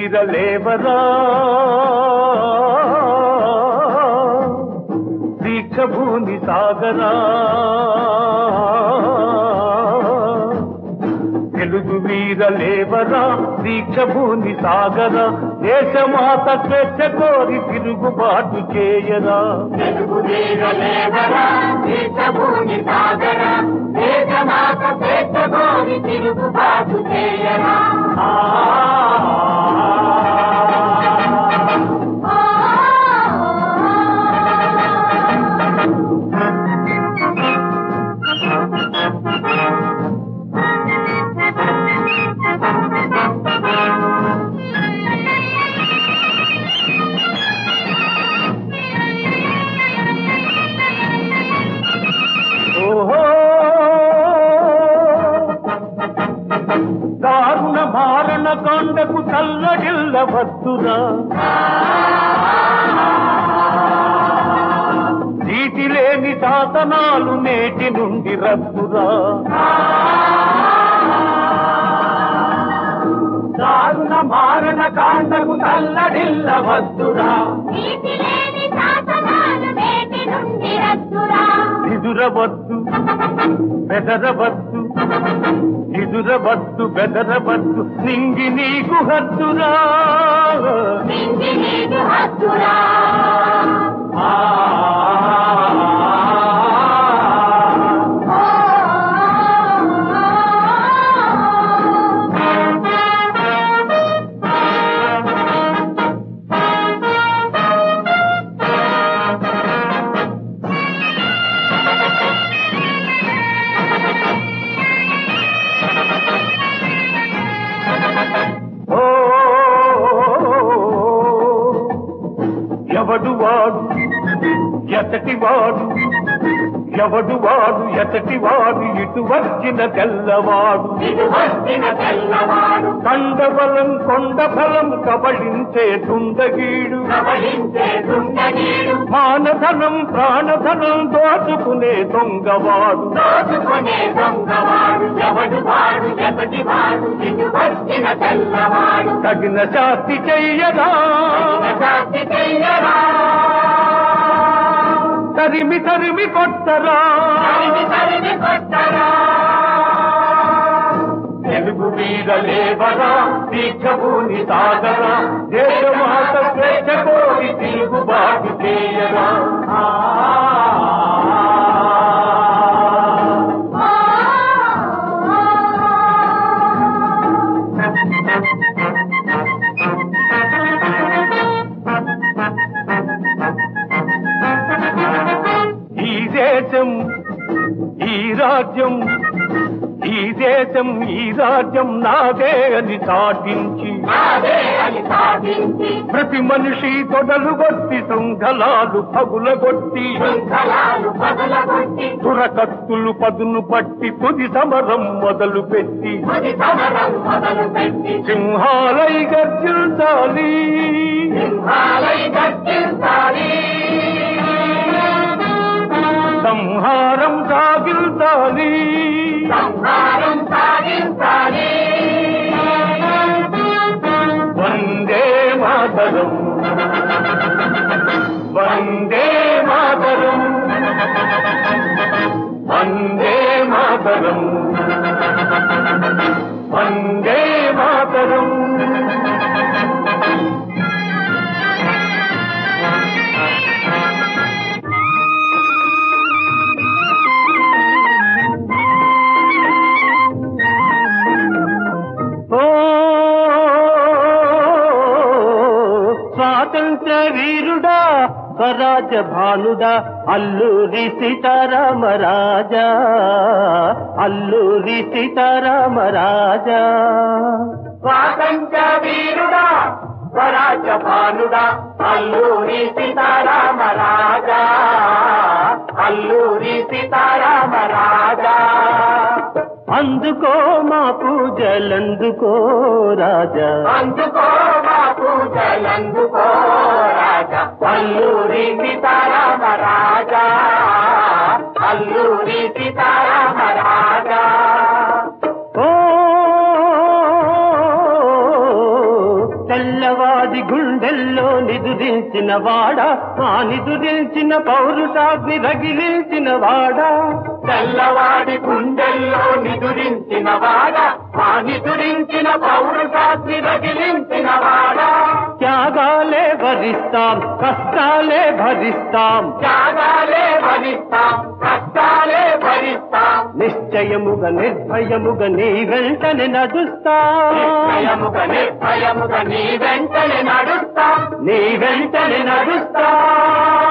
వీరలేవరా దీక్షభూని సాగరా తెలుగు వీరలేవరా దీక్షభూని సాగరా దేశమాత స్వేచ్ఛ కోరి తిరుగుబాటు చేయరా తెలుగు వీరలేవరా దేశభూమి సాగర దేశమాత స్వేచ్ఛగోరి తిరుగుబాటు చేయరా ఓహో దారుణ మారణ కాండకు చల్లడిల్ల వద్దురా నీటి లేని శాసనాలు నేటి నుండి రద్దురా దారుణ మారణ కాండకు చల్లడిల్ల వద్దురా నీతి లేని శాసనాలు నేటి నుండి రద్దురా ఎదురవద్దు బెదరవద్దు ఎదురవద్దు బెదరవద్దు నింగి నీకు హద్దురా నింగి నీకు హద్దురా ఆ. ఓ ఎవడు వాడు ఎతటి వాడు ఎవడు వాడు ఎతటి వాడు ఇటు వచ్చిన తెల్లవాడు ఇటు వచ్చిన తెల్లవాడు కండబలం కొండ బలం కబళించే దుండగీడు ప్రవహించే దుండనీడు మానధనం ప్రాణధనం దోచుకునే దొంగవాడు దోచుకునే దొంగవాడు ఎవడు వాడు ఎప్పటి వాడు ఇటు వచ్చిన తెల్లవాడు తగిన శాస్తి చెయ్యరా శాస్తి చెయ్యరా తరిమి తరిమి కొట్టరా తరిమి తరిమి కొట్టరా తెలుగు మీద లేవరా దీక్షభూని సాగరా దేశమాత స్వేచ్ఛ కోరి తిరుగుబాటు చేయరా ఆ. ఈ దేశం ఈ రాజ్యం ఈ దేశం ఈ రాజ్యం నాదే అని సాధించి నాదే అని సాధించి ప్రతి మనిషి తొడలు కొట్టి శృంఖలాలు పగులగొట్టి శృంఖలాలు పగలగొట్టి తురకత్తులు పదును పట్టి తుది సమరం మొదలు పెట్టి తుది సమరం మొదలు పెట్టి సింహాలై గర్జించాలి సింహాలై గర్జించాలి సంహారం సాగించాలి సంహారం సాగించాలి వందే మాతరం వందే మాతరం వందే మాతరం వందే మాతరం ఓ స్వాతంత్ర వీరుడా స్వరాజ భానుడా అల్లూరి సీతారామ రాజా అల్లూరి సీతారామ రాజా స్వాతంత్ర వీరుడా స్వరాజ భానుడా అల్లూరి సీతారామ రాజా అల్లూరి సీతారామ రాజా అందుకో మా పూజలందుకో రాజా అందుకో మా పూజలందుకో రాజా అల్లూరి సీతారామ రాజా అల్లూరి సీతారామ రాజా ఓ తెల్లవాడి గుండెల్లో నిదురించిన వాడా ఆ నిదురించిన పౌరుషాగ్ని రగిలించిన వాడా తెల్లవాడి గుండెల్లో నిదురించిన వాడ ఆ నిదురించిన పౌరుషాగ్ని రగిలించిన వాడ త్యాగాలే భరిస్తాం కష్టాలే భరిస్తాం త్యాగాలే భరిస్తాం కష్టాలే భరిస్తాం నిశ్చయముగా నిర్భయముగా నీ వెంటనే నడుస్తాం నిశ్చయముగా నిర్భయముగా నీ వెంటనే నడుస్తాం నీ వెంటనే నడుస్తాం